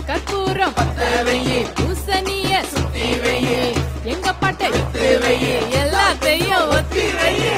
கற்பூரம் பூசணிய எங்க பாட்டு எல்லாத்தையும் ஒத்தி வையே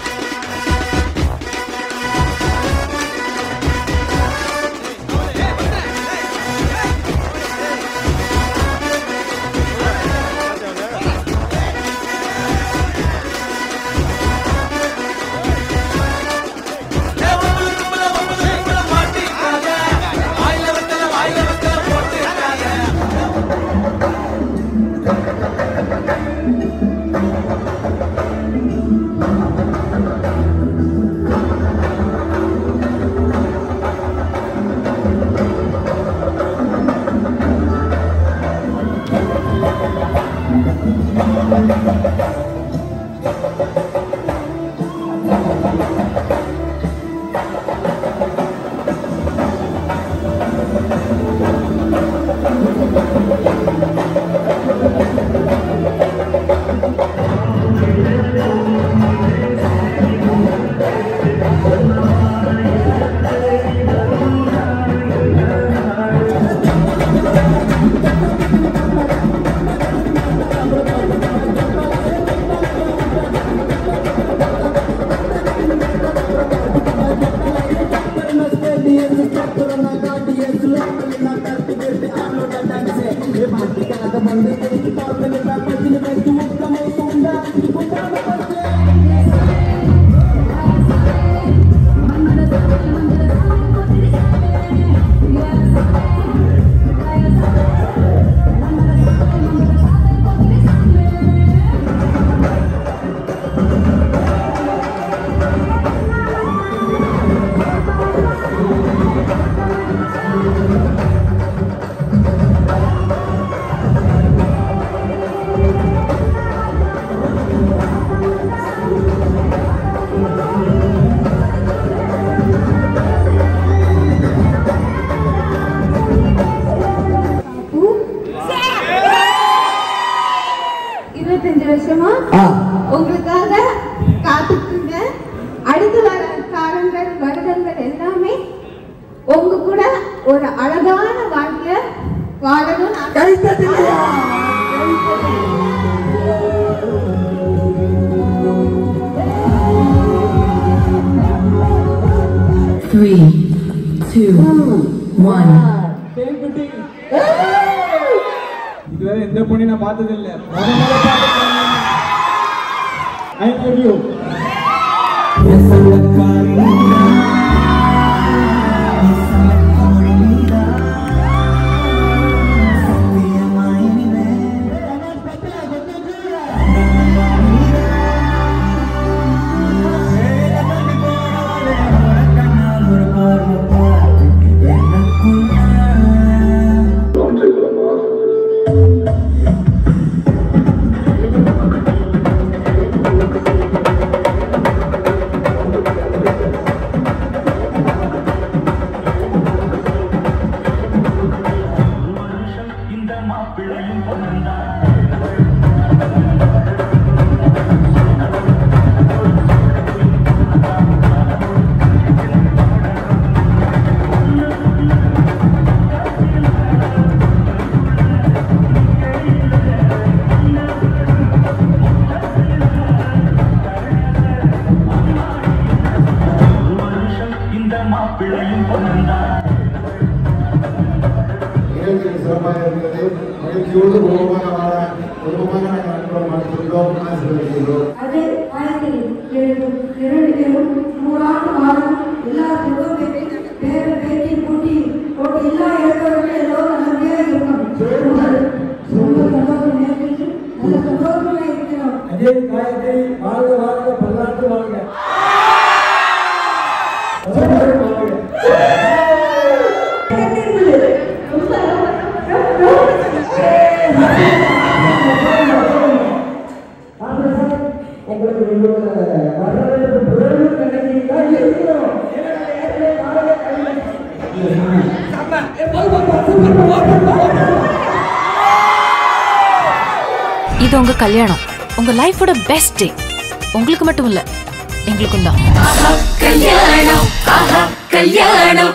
இருபத்தஞ்சு வருஷமா ஆ உங்களுக்காக காத்துட்டு அடுத்து வர காலங்கள் வருடங்கள் எல்லாமே உங்க கூட ஒரு அழகான வாழ்க்கைய வாழணும் நான் கைத்தட்டிலையா Three, two, one. இதுவரை எந்த பொண்ணு நான் பார்த்தது இல்ல ஐ லவ் யூ நிகழ்ச்சி சிறப்பாக இருக்கிறது மகிழ்ச்சியோடு குடும்பமாக வாழ குடும்பமாக நாங்கள் அன்புடன் வாழ்த்துகிறோம் ஆசீர்வதிக்கிறோம் அதே ஆயிரத்தி எழுநூறு இரண்டு பேரும் நூறாண்டு வாழும் எல்லா செல்வம் பேர பேட்டி கூட்டி போட்டு எல்லா இடங்களுமே எல்லோரும் நல்லபடியாக இருக்கும் ரொம்ப சந்தோஷம் நேர்த்து நல்ல சந்தோஷமா இருக்கிறோம் அதே காயத்தை வாழ்க வாழ்க பல்லாண்டு வாழ்க உங்களுக்கு உங்களோட வரவேற்பு புகழ்வு கிடைக்கிறீங்களா இருக்கிறோம் இது உங்க கல்யாணம் உங்க லைஃபோட பெஸ்ட் டே உங்களுக்கு மட்டும் இல்ல எங்களுக்கும் தான் கல்யாணம் ஆஹா கல்யாணம்